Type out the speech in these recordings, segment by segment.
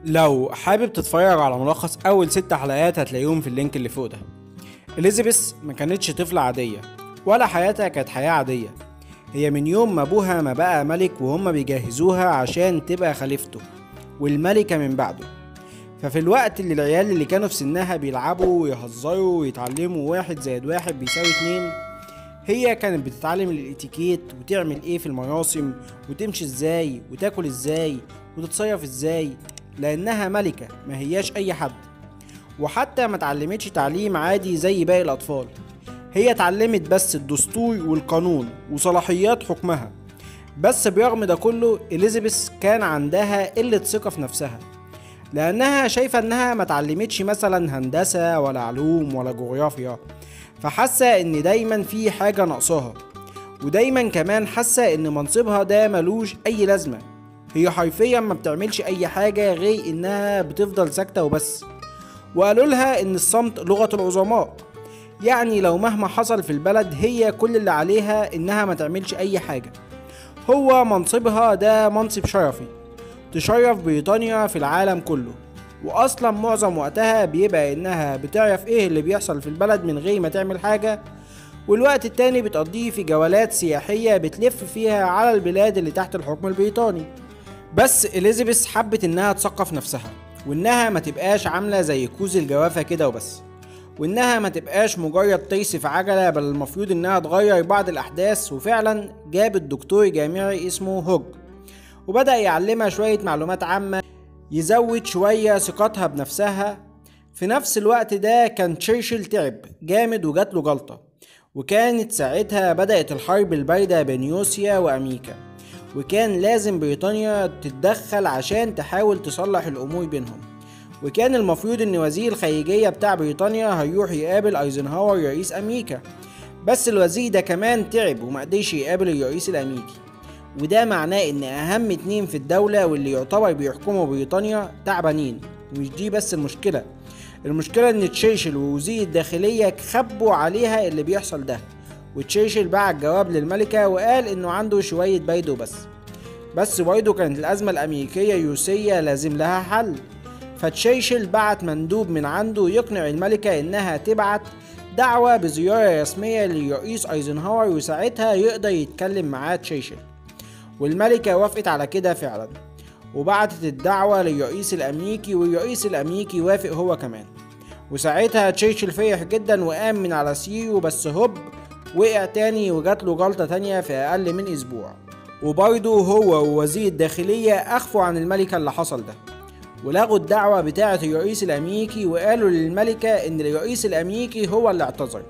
لو حابب تتفرج على ملخص اول ست حلقات هتلاقيهم في اللينك اللي فوق ده اليزابيث ما كانتش طفلة عادية ولا حياتها كانت حياة عادية هي من يوم ما ابوها ما بقى ملك وهم بيجهزوها عشان تبقى خليفته والملكة من بعده ففي الوقت اللي العيال اللي كانوا في سنها بيلعبوا ويهزروا ويتعلموا واحد زائد واحد بيساوي اتنين هي كانت بتتعلم الاتيكيت وتعمل ايه في المراسم وتمشي ازاي وتاكل ازاي وتتصيف ازاي لانها ملكة ما هياش اي حد وحتى ما اتعلمتش تعليم عادي زي باقي الاطفال هي اتعلمت بس الدستور والقانون وصلاحيات حكمها بس برغم ده كله اليزابيث كان عندها قلة ثقة في نفسها لأنها شايفة إنها ما اتعلمتش مثلا هندسة ولا علوم ولا جغرافيا فحاسة إن دايما في حاجة ناقصاها ودايما كمان حاسة إن منصبها ده ملوش أي لازمة هي حرفيا ما بتعملش أي حاجة غير إنها بتفضل ساكتة وبس وقالوا لها إن الصمت لغة العظماء يعني لو مهما حصل في البلد هي كل اللي عليها إنها ما تعملش أي حاجة هو منصبها ده منصب شرفي تشرف بريطانيا في العالم كله واصلا معظم وقتها بيبقى انها بتعرف ايه اللي بيحصل في البلد من غير ما تعمل حاجة والوقت التاني بتقضيه في جولات سياحية بتلف فيها على البلاد اللي تحت الحكم البريطاني بس اليزابيث حبت انها تثقف نفسها وانها ما تبقاش عاملة زي كوز الجوافة كده وبس وانها ما تبقاش مجرد تيس في عجلة بل المفروض انها تغير بعض الاحداث وفعلا جابت دكتور جامعي اسمه هوج وبدأ يعلمها شوية معلومات عامة يزود شوية ثقتها بنفسها في نفس الوقت ده كان تشرشل تعب جامد وجات له جلطة وكانت ساعتها بدأت الحرب الباردة بين روسيا وأمريكا وكان لازم بريطانيا تتدخل عشان تحاول تصلح الأمور بينهم وكان المفروض ان وزير الخارجية بتاع بريطانيا هيروح يقابل ايزنهاور رئيس امريكا بس الوزير ده كمان تعب ومقدرش يقابل الرئيس الامريكي وده معناه ان اهم اتنين في الدولة واللي يعتبر بيحكموا بريطانيا تعبانين ومش دي بس المشكلة المشكلة ان تشرشل ووزير الداخلية خبوا عليها اللي بيحصل ده وتشرشل بعت جواب للملكة وقال انه عنده شوية بيض وبس بس برضه كانت الأزمة الأمريكية الروسية لازم لها حل فتشيشل بعت مندوب من عنده يقنع الملكة إنها تبعت دعوة بزيارة رسمية للرئيس أيزنهاور وساعتها يقدر يتكلم معاه تشيشل والملكة وافقت على كده فعلا وبعتت الدعوة للرئيس الأمريكي والرئيس الأمريكي وافق هو كمان وساعتها تشيشل فرح جدا وقام من على سريره بس هوب وقع تاني وجات له جلطة تانية في أقل من أسبوع وبرضه هو ووزير الداخلية أخفوا عن الملكة اللي حصل ده ولغوا الدعوة بتاعة الرئيس الأمريكي وقالوا للملكة إن الرئيس الأمريكي هو اللي اعتذر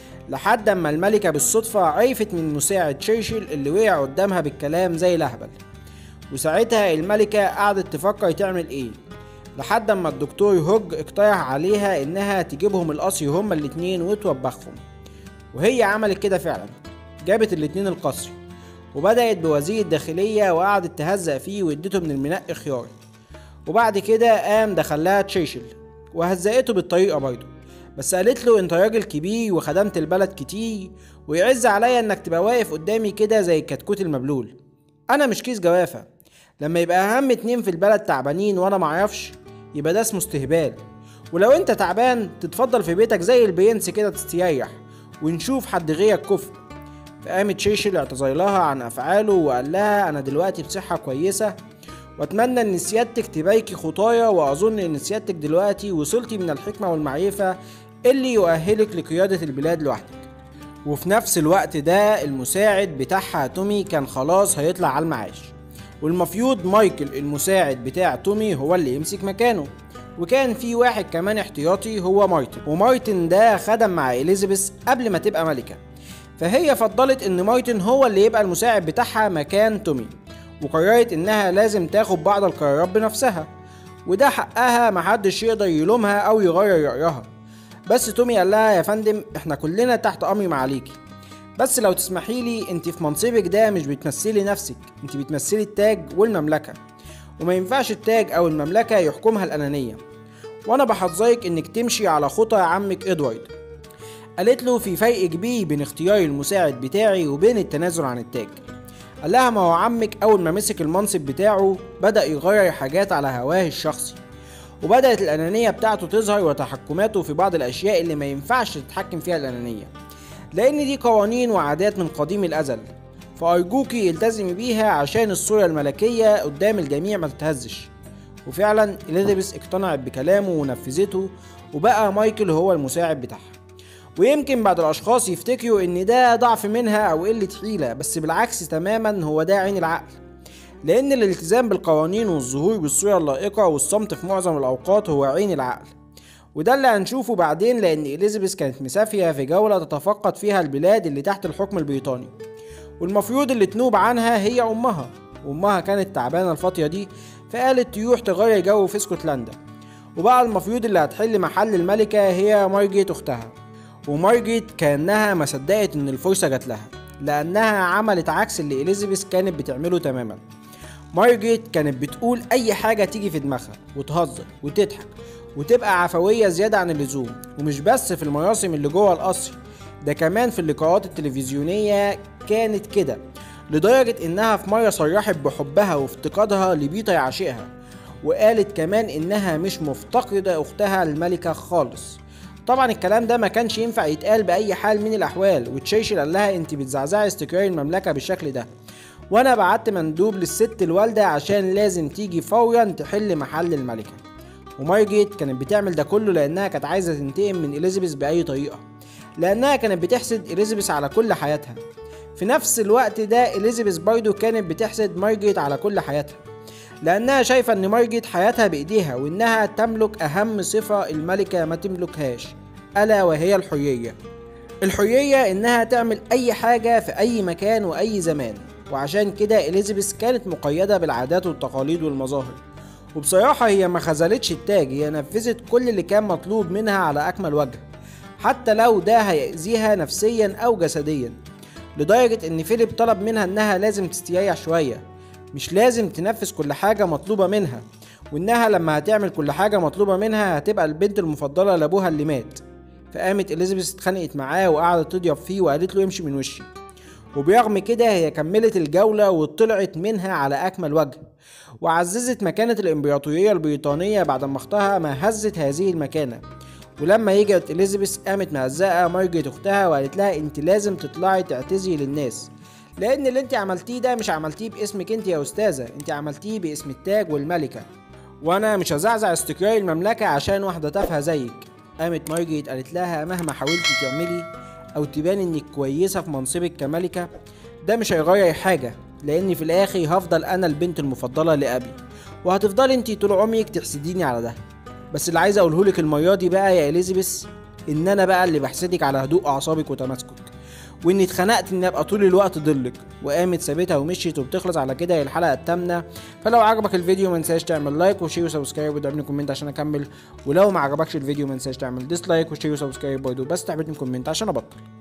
لحد أما الملكة بالصدفة عرفت من مساعد تشرشل اللي وقع قدامها بالكلام زي الأهبل وساعتها الملكة قعدت تفكر تعمل إيه لحد أما الدكتور هوج اقترح عليها إنها تجيبهم القصر هما الاتنين وتوبخهم وهي عملت كده فعلا جابت الاتنين القصر وبدأت بوزير الداخلية وقعدت تهزق فيه واديته من المنقي خيار وبعد كده قام دخلها تشيشل وهزقته بالطريقة برضه بس قالت له انت راجل كبير وخدمت البلد كتير ويعز عليا انك تبقى واقف قدامي كده زي الكتكوت المبلول انا مش كيس جوافة لما يبقى اهم اتنين في البلد تعبانين وانا معرفش يبقى ده اسمه استهبال ولو انت تعبان تتفضل في بيتك زي البرنس كده تستريح ونشوف حد غيرك كفء فقامت تشيشل اعتذر لها عن افعاله وقال لها انا دلوقتي بصحة كويسة واتمنى ان سيادتك تباركي خطايا واظن ان سيادتك دلوقتي وصلتي من الحكمة والمعرفة اللي يؤهلك لقيادة البلاد لوحدك وفي نفس الوقت ده المساعد بتاعها تومي كان خلاص هيطلع على المعاش والمفروض مايكل المساعد بتاع تومي هو اللي يمسك مكانه وكان في واحد كمان احتياطي هو مارتن ومارتن ده خدم مع اليزابيث قبل ما تبقى ملكة فهي فضلت ان مارتن هو اللي يبقى المساعد بتاعها مكان تومي وقررت انها لازم تاخد بعض القرارات بنفسها وده حقها محدش يقدر يلومها او يغير رأيها بس تومي قال لها يا فندم احنا كلنا تحت امر معاليكي بس لو تسمحي لي انت في منصبك ده مش بتمثلي نفسك انت بتمثلي التاج والمملكه وما ينفعش التاج او المملكه يحكمها الانانيه وانا بحذرك انك تمشي على خطى عمك ادوارد قالت له في فرق كبير بين اختياري المساعد بتاعي وبين التنازل عن التاج قال لها ما هو عمك اول ما مسك المنصب بتاعه بدا يغير حاجات على هواه الشخصي وبدأت الأنانية بتاعته تظهر وتحكماته في بعض الأشياء اللي ما ينفعش تتحكم فيها الأنانية لأن دي قوانين وعادات من قديم الأزل فأرجوكي التزمي بيها عشان الصورة الملكية قدام الجميع ما تتهزش وفعلا إليزابيث اقتنعت بكلامه ونفذته وبقى مايكل هو المساعد بتاعها ويمكن بعض الأشخاص يفتكروا إن ده ضعف منها أو قلة حيلة بس بالعكس تماما هو ده عين العقل لأن الالتزام بالقوانين والظهور بالصورة اللائقة والصمت في معظم الأوقات هو عين العقل وده اللي هنشوفه بعدين لأن إليزابيث كانت مسافية في جولة تتفقد فيها البلاد اللي تحت الحكم البريطاني والمفروض اللي تنوب عنها هي أمها وأمها كانت تعبانة الفترة دي فقالت تروح تغير جو في اسكتلندا وبقى المفروض اللي هتحل محل الملكة هي مارجيت أختها ومارجيت كأنها ما صدقت إن الفرصة جات لها لأنها عملت عكس اللي إليزابيث كانت بتعمله تماما مارجريت كانت بتقول أي حاجة تيجي في دماغها وتهزر وتضحك وتبقى عفوية زيادة عن اللزوم ومش بس في المراسم اللي جوه القصر ده كمان في اللقاءات التلفزيونية كانت كده لدرجة إنها في مرة صرحت بحبها وافتقادها لبيتا يعشقها وقالت كمان إنها مش مفتقدة أختها الملكة خالص طبعا الكلام ده ما كانش ينفع يتقال بأي حال من الأحوال وتشيرشل قال لها أنت بتزعزعي استقرار المملكة بالشكل ده وانا بعت مندوب للست الوالدة عشان لازم تيجي فورا تحل محل الملكة ومارجيت كانت بتعمل ده كله لانها كانت عايزة تنتقم من اليزابيث بأي طريقة لانها كانت بتحسد اليزابيث على كل حياتها في نفس الوقت ده اليزابيث برضه كانت بتحسد مارجيت على كل حياتها لانها شايفة ان مارجيت حياتها بايديها وانها تملك اهم صفة الملكة ما تملكهاش الا وهي الحرية الحرية انها تعمل اي حاجة في اي مكان واي زمان وعشان كده إليزابيث كانت مقيدة بالعادات والتقاليد والمظاهر وبصراحة هي ما خذلتش التاج هي نفذت كل اللي كان مطلوب منها على أكمل وجه حتى لو ده هيأذيها نفسيا أو جسديا لدرجة إن فيليب طلب منها إنها لازم تستريح شوية مش لازم تنفذ كل حاجة مطلوبة منها وإنها لما هتعمل كل حاجة مطلوبة منها هتبقى البنت المفضلة لأبوها اللي مات فقامت إليزابيث اتخانقت معاه وقعدت تضرب فيه وقالت له امشي من وشي وبرغم كده هي كملت الجولة وطلعت منها على أكمل وجه وعززت مكانة الإمبراطورية البريطانية بعد ما أختها ما هزت هذه المكانة ولما يجت إليزابيث قامت مهزقة مارجريت أختها وقالت لها أنت لازم تطلعي تعتذري للناس لأن اللي أنت عملتيه ده مش عملتيه باسمك أنت يا أستاذة أنت عملتيه باسم التاج والملكة وأنا مش هزعزع استقرار المملكة عشان واحدة تافهة زيك قامت مارجريت قالت لها مهما حاولتي تعملي او تبان انك كويسه في منصبك كملكه ده مش هيغير حاجه لان في الاخر هفضل انا البنت المفضله لابي وهتفضلي انت طول عمرك تحسديني على ده بس اللي عايز اقوله لك المره دي بقى يا اليزابيث ان انا بقى اللي بحسدك على هدوء اعصابك وتماسكك واني اتخنقت اني ابقى طول الوقت ضلك وقامت سابتها ومشيت وبتخلص على كده الحلقه الثامنه فلو عجبك الفيديو ما تنساش تعمل لايك وشير وسبسكرايب وتعمل كومنت عشان اكمل ولو ما عجبكش الفيديو ما تنساش تعمل ديسلايك وشير وسبسكرايب برضه بس تعمل كومنت عشان ابطل